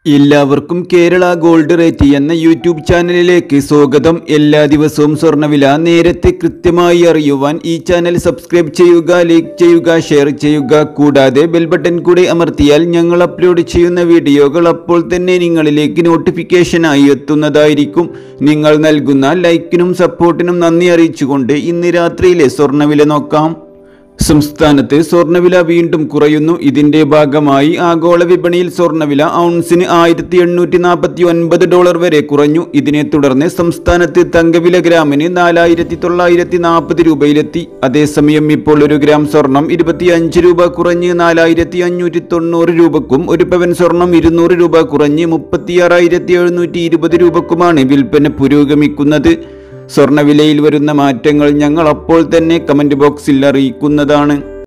എല്ലാവർക്കും Kerala gold rate എന്ന YouTube ചാനലിലേക്ക് സ്വാഗതം എല്ലാ ദിവസവും സ്വർണ്ണവില നേരത്തെ കൃത്യമായി അറിയുവാൻ ഈ ചാനൽ സബ്സ്ക്രൈബ് ചെയ്യുക ലൈക്ക് ചെയ്യുക ഷെയർ ചെയ്യുക കൂടാതെ ബെൽ ബട്ടൺ കൂടി അമർത്തിയാൽ ഞങ്ങൾ അപ്ലോഡ് ചെയ്യുന്ന വീഡിയോകൾ അപ്പോൾ തന്നെ നിങ്ങളിലേക്ക് നോട്ടിഫിക്കേഷനായി എത്തുന്നതായിരിക്കും നിങ്ങൾ നൽകുന്ന ലൈക്കിനും സപ്പോർട്ടിനും നന്ദി അറിയിച്ചുകൊണ്ട് ഇന്ന് രാത്രിയിലെ സ്വർണ്ണവില നോക്കാം സംസ്ഥാനത്ത് സ്വർണ്ണവില വീണ്ടും കുറയുന്നു ഇതിന്റെ ഭാഗമായി ആഗോള വിപണിയിൽ സ്വർണ്ണവില ഔൺസിന് ആയിരത്തി എണ്ണൂറ്റി നാൽപ്പത്തി ഒൻപത് ഡോളർ വരെ കുറഞ്ഞു ഇതിനെ തുടർന്ന് സംസ്ഥാനത്ത് തങ്കവില ഗ്രാമിന് നാലായിരത്തി തൊള്ളായിരത്തി നാൽപ്പത് രൂപയിലെത്തി അതേസമയം ഇപ്പോൾ ഒരു ഗ്രാം സ്വർണം ഇരുപത്തിയഞ്ച് രൂപ കുറഞ്ഞ് നാലായിരത്തി അഞ്ഞൂറ്റി തൊണ്ണൂറ് രൂപക്കും ഒരു പവൻ സ്വർണം ഇരുന്നൂറ് രൂപ കുറഞ്ഞ് മുപ്പത്തിയാറായിരത്തി എഴുന്നൂറ്റി ഇരുപത് രൂപക്കുമാണ് വിൽപ്പന പുരോഗമിക്കുന്നത് സ്വർണ്ണവിലയിൽ വരുന്ന മാറ്റങ്ങൾ ഞങ്ങൾ അപ്പോൾ തന്നെ കമൻറ്റ് ബോക്സിൽ അറിയിക്കുന്നതാണ്